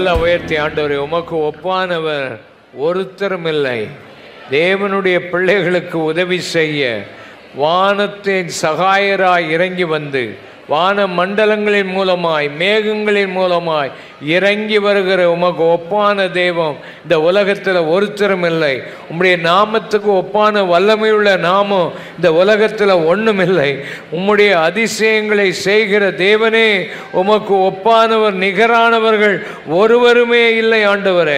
நல்லா உயர்த்தி ஆண்டவரே உமக்கு ஒப்பானவர் ஒருத்தரும் இல்லை தேவனுடைய பிள்ளைகளுக்கு உதவி செய்ய வானத்தின் சகாயராய் இறங்கி வந்து வான மண்டலங்களின் மூலமாய் மேகங்களின் மூலமாய் இறங்கி வருகிற உமக்கு ஒப்பான தெய்வம் இந்த உலகத்தில் ஒருத்தரும் இல்லை உம்முடைய நாமத்துக்கு ஒப்பான வல்லமையுள்ள நாமம் இந்த உலகத்தில் ஒன்றுமில்லை உம்முடைய அதிசயங்களை செய்கிற தேவனே உமக்கு ஒப்பானவர் நிகரானவர்கள் ஒருவருமே இல்லை ஆண்டவரே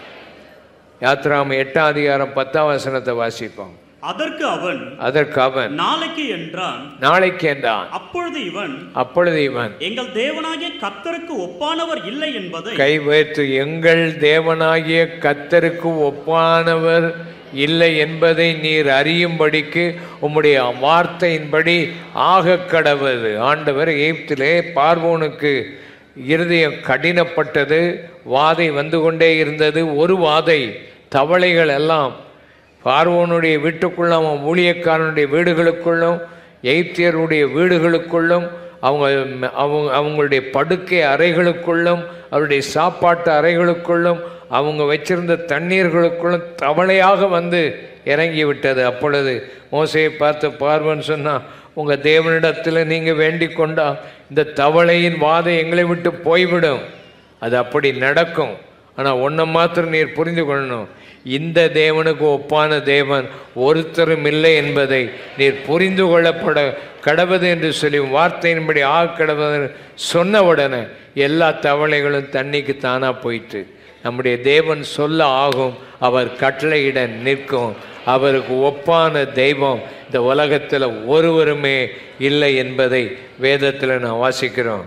யாத்ராம எட்டாம் அதிகாரம் பத்தாம் வசனத்தை வாசிப்போம் அதற்கு அவன் அதற்கு அவன் நாளைக்கு என்றான் நாளைக்கு என்றான் அப்பொழுது இவன் அப்பொழுது இவன் எங்கள் தேவனாகிய கர்த்தருக்கு ஒப்பானவர் இல்லை என்பதை கை வைத்து எங்கள் தேவனாகிய கத்தருக்கு ஒப்பானவர் இல்லை என்பதை நீர் அறியும்படிக்கு உம்முடைய வார்த்தையின்படி ஆக கடவது ஆண்டவர் எகிப்திலே பார்வோனுக்கு இருதயம் கடினப்பட்டது வாதை வந்து கொண்டே இருந்தது ஒரு வாதை தவளைகள் எல்லாம் பார்வோனுடைய வீட்டுக்குள்ளும் அவன் ஊழியக்காரனுடைய வீடுகளுக்குள்ளும் எய்த்தியருடைய வீடுகளுக்குள்ளும் அவங்க அவங்க அவங்களுடைய படுக்கை அறைகளுக்குள்ளும் அவருடைய சாப்பாட்டு அறைகளுக்குள்ளும் அவங்க வச்சிருந்த தண்ணீர்களுக்குள்ளும் தவளையாக வந்து இறங்கி விட்டது அப்பொழுது மோசையை பார்த்து பார்வன் சொன்னா உங்க தேவனிடத்தில் நீங்க வேண்டிக் கொண்டா இந்த தவளையின் வாதை எங்களை விட்டு போய்விடும் அது அப்படி நடக்கும் ஆனால் ஒன்றை மாத்திரம் நீர் புரிந்து கொள்ளணும் இந்த தேவனுக்கு ஒப்பான தேவன் ஒருத்தரும் இல்லை என்பதை நீர் புரிந்து கொள்ளப்பட கடவுது என்று சொல்லி வார்த்தையின்படி ஆ கடவுது சொன்ன உடனே எல்லா தவளைகளும் தண்ணிக்கு தானாக போயிட்டு நம்முடைய தேவன் சொல்ல ஆகும் அவர் கட்டளையிட நிற்கும் அவருக்கு ஒப்பான தெய்வம் இந்த உலகத்தில் ஒருவருமே இல்லை என்பதை வேதத்தில் நான் வாசிக்கிறோம்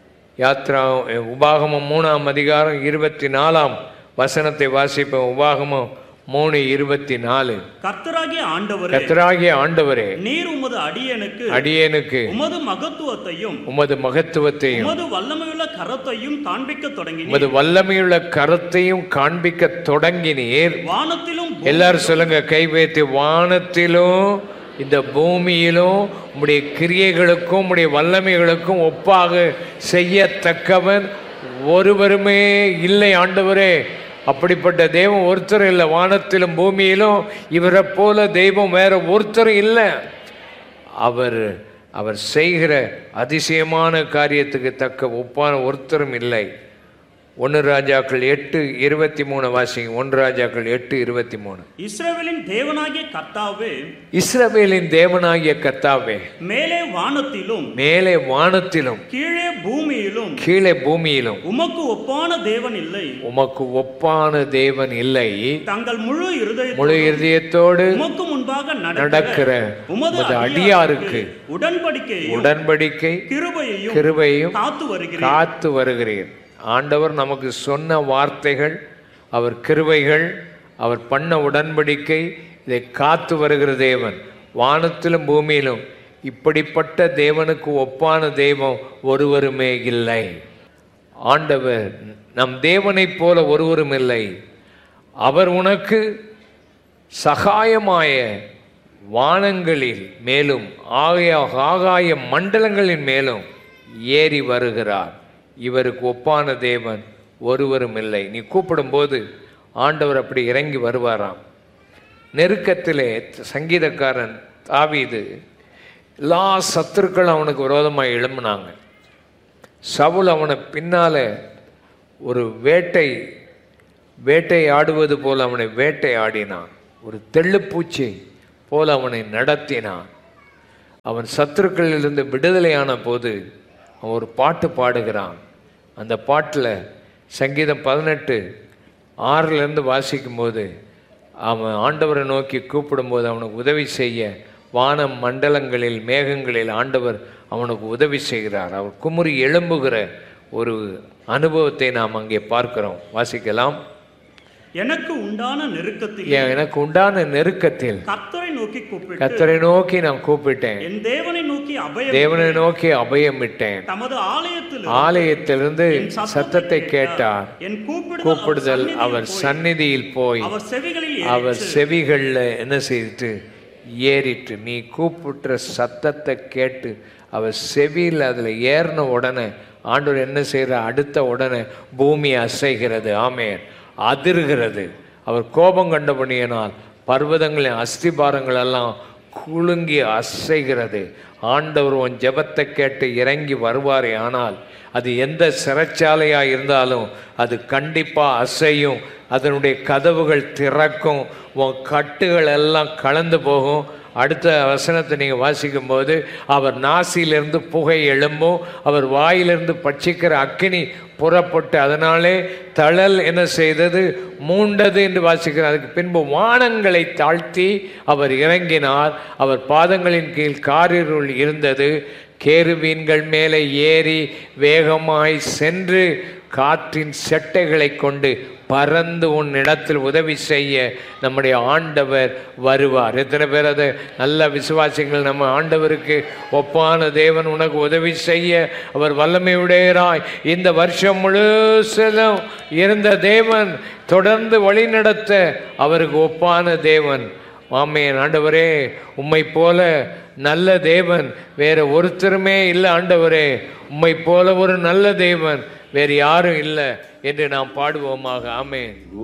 யாத்ரா உபாகமம் மூணாம் அதிகாரம் இருபத்தி நாலாம் வசனத்தை வாசிப்போம் உபாகமம் மூணு இருபத்தி நாலு கர்த்தராகிய ஆண்டவரே கத்தராகிய ஆண்டவரே நீர் உமது அடியனுக்கு அடியேனுக்கு உமது மகத்துவத்தையும் உமது மகத்துவத்தையும் உமது வல்லமையுள்ள கரத்தையும் காண்பிக்க தொடங்கினீர் உமது வல்லமையுள்ள கரத்தையும் காண்பிக்க தொடங்கினீர் வானத்திலும் எல்லாரும் சொல்லுங்க கை வைத்து வானத்திலும் இந்த பூமியிலும் உம்முடைய கிரியைகளுக்கும் உம்முடைய வல்லமைகளுக்கும் ஒப்பாக செய்யத்தக்கவன் ஒருவருமே இல்லை ஆண்டவரே அப்படிப்பட்ட தெய்வம் ஒருத்தர் இல்லை வானத்திலும் பூமியிலும் இவரை போல தெய்வம் வேற ஒருத்தரும் இல்லை அவர் அவர் செய்கிற அதிசயமான காரியத்துக்கு தக்க ஒப்பான ஒருத்தரும் இல்லை ஒன்று ராஜாக்கள் எட்டு இருபத்தி மூணு வாசிங்க ஒன்று ராஜாக்கள் எட்டு இருபத்தி மூணு இஸ்ரவேலின் தேவனாகிய கர்த்தாவே இஸ்ரவேலின் தேவனாகிய கர்த்தாவே மேலே வானத்திலும் மேலே வானத்திலும் கீழே பூமியிலும் கீழே பூமியிலும் உமக்கு ஒப்பான தேவன் இல்லை உமக்கு ஒப்பான தேவன் இல்லை தங்கள் முழு இருதய முழு இருதயத்தோடு உமக்கு முன்பாக நடக்கிற நடக்கிற உமது உமது அடியாருக்கு அடியாருக்கு உடன்படிக்கையையும் உடன்படிக்கை கிருபையையும் கிருபையும் காத்து வருகிறேன் காத்து வருகிறீர் ஆண்டவர் நமக்கு சொன்ன வார்த்தைகள் அவர் கிருபைகள் அவர் பண்ண உடன்படிக்கை இதை காத்து வருகிற தேவன் வானத்திலும் பூமியிலும் இப்படிப்பட்ட தேவனுக்கு ஒப்பான தெய்வம் ஒருவருமே இல்லை ஆண்டவர் நம் தேவனைப் போல ஒருவரும் இல்லை அவர் உனக்கு சகாயமாய வானங்களில் மேலும் ஆகாய ஆகாய மண்டலங்களின் மேலும் ஏறி வருகிறார் இவருக்கு ஒப்பான தேவன் ஒருவரும் இல்லை நீ கூப்பிடும்போது ஆண்டவர் அப்படி இறங்கி வருவாராம் நெருக்கத்திலே சங்கீதக்காரன் தாவீது எல்லா சத்துருக்களும் அவனுக்கு விரோதமாக எழும்பினாங்க சவுல் அவனை பின்னால ஒரு வேட்டை வேட்டை ஆடுவது போல அவனை வேட்டை ஆடினான் ஒரு தெள்ளுப்பூச்சி போல அவனை நடத்தினான் அவன் சத்துருக்களிலிருந்து விடுதலையான போது அவன் ஒரு பாட்டு பாடுகிறான் அந்த பாட்டில் சங்கீதம் பதினெட்டு ஆறிலிருந்து வாசிக்கும்போது அவன் ஆண்டவரை நோக்கி கூப்பிடும்போது அவனுக்கு உதவி செய்ய வான மண்டலங்களில் மேகங்களில் ஆண்டவர் அவனுக்கு உதவி செய்கிறார் அவர் குமுறி எழும்புகிற ஒரு அனுபவத்தை நாம் அங்கே பார்க்கிறோம் வாசிக்கலாம் எனக்கு உண்டான நெருக்கத்தில் எ- எனக்கு உண்டான நெருக்கத்தில் கர்த்தரை நோக்கி கூப்பிட்டு கத்தரை நோக்கி நான் கூப்பிட்டேன் என் தேவனை நோக்கி அபயம் தேவனை நோக்கி அபயமிட்டேன் தமது ஆலயத்தில் ஆலயத்திலிருந்து சத்தத்தை கேட்டார் என் கூப்பிடுதல் கூப்பிடுதல் அவர் அவர் சந்நிதியில் போய் அவர் செவிகளில் அவர் செவிகளில் என்ன செய்துட்டு ஏறிட்டு நீ கூப்பிடுற சத்தத்தை கேட்டு அவர் செவியில் அதில் ஏறின உடனே ஆண்டவர் என்ன செய்கிற அடுத்த உடனே பூமி அசைகிறது ஆமேன் அதிர்கிறது அவர் கோபம் கண்டபடியினால் பர்வதங்களின் அஸ்திபாரங்கள் எல்லாம் குலுங்கி அசைகிறது ஆண்டவர் உன் ஜெபத்தை கேட்டு இறங்கி வருவாரே ஆனால் அது எந்த சிறைச்சாலையாக இருந்தாலும் அது கண்டிப்பாக அசையும் அதனுடைய கதவுகள் திறக்கும் உன் கட்டுகள் எல்லாம் கலந்து போகும் அடுத்த வசனத்தை நீங்கள் வாசிக்கும்போது அவர் நாசியிலிருந்து புகை எழும்பும் அவர் வாயிலிருந்து பட்சிக்கிற அக்கினி புறப்பட்டு அதனாலே தழல் என்ன செய்தது மூண்டது என்று வாசிக்கிறார் அதுக்கு பின்பு வானங்களை தாழ்த்தி அவர் இறங்கினார் அவர் பாதங்களின் கீழ் காரிருள் இருந்தது கேருபீன்கள் மேலே ஏறி வேகமாய் சென்று காற்றின் செட்டைகளை கொண்டு பறந்து உன் இடத்தில் உதவி செய்ய நம்முடைய ஆண்டவர் வருவார் எத்தனை பேர் அதை நல்ல விசுவாசிகள் நம்ம ஆண்டவருக்கு ஒப்பான தேவன் உனக்கு உதவி செய்ய அவர் வல்லமையுடையராய் இந்த வருஷம் முழுசதும் இருந்த தேவன் தொடர்ந்து வழிநடத்த அவருக்கு ஒப்பான தேவன் ஆமையன் ஆண்டவரே உம்மை போல நல்ல தேவன் வேற ஒருத்தருமே இல்லை ஆண்டவரே உம்மை போல ஒரு நல்ல தேவன் வேறு யாரும் இல்லை என்று நாம் பாடுவோமாக ஆமேன்